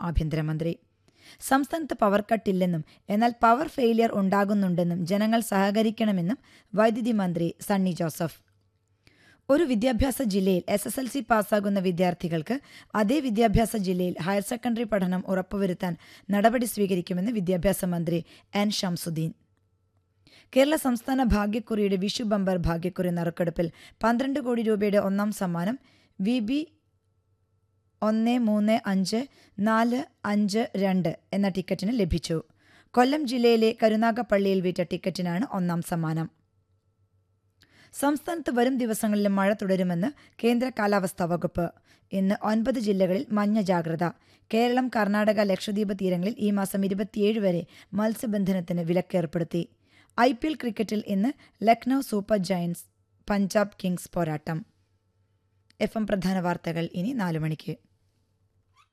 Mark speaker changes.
Speaker 1: ആഭ്യന്തരമന്ത്രി സംസ്ഥാനത്ത് പവർ കട്ടില്ലെന്നും എന്നാൽ പവർ ഫെയിലിയർ ഉണ്ടാകുന്നുണ്ടെന്നും ജനങ്ങൾ സഹകരിക്കണമെന്നും വൈദ്യുതി മന്ത്രി സണ്ണി ജോസഫ് ഒരു വിദ്യാഭ്യാസ ജില്ലയിൽ എസ് എസ് എൽ സി പാസ്സാകുന്ന വിദ്യാർത്ഥികൾക്ക് അതേ വിദ്യാഭ്യാസ ജില്ലയിൽ ഹയർ സെക്കൻഡറി പഠനം ഉറപ്പുവരുത്താൻ നടപടി സ്വീകരിക്കുമെന്ന് വിദ്യാഭ്യാസ മന്ത്രി എൻ ഷംസുദ്ദീൻ കേരള സംസ്ഥാന ഭാഗ്യക്കുറിയുടെ വിഷു ബമ്പർ ഭാഗ്യക്കുറി നറുക്കെടുപ്പിൽ പന്ത്രണ്ട് കോടി രൂപയുടെ ഒന്നാം സമ്മാനം വി ബി ഒന്ന് മൂന്ന് അഞ്ച് നാല് അഞ്ച് രണ്ട് എന്ന ടിക്കറ്റിന് ലഭിച്ചു കൊല്ലം ജില്ലയിലെ കരുനാഗപ്പള്ളിയിൽ വിറ്റ ടിക്കറ്റിനാണ് ഒന്നാം സമ്മാനം സംസ്ഥാനത്ത് വരും ദിവസങ്ങളിലും മഴ തുടരുമെന്ന് കേന്ദ്ര കാലാവസ്ഥാ വകുപ്പ് ഇന്ന് ഒൻപത് ജില്ലകളിൽ മഞ്ഞ ജാഗ്രത കേരളം കർണാടക ലക്ഷദ്വീപ് തീരങ്ങളിൽ ഈ മാസം ഇരുപത്തിയേഴ് വരെ മത്സ്യബന്ധനത്തിന് വിലക്കേർപ്പെടുത്തി ഐ പി എൽ ക്രിക്കറ്റിൽ ഇന്ന് Lucknow super giants Punjab kings പോരാട്ടം എഫ് എം പ്രധാന വാർത്തകൾ ഇനി നാലു മണിക്ക്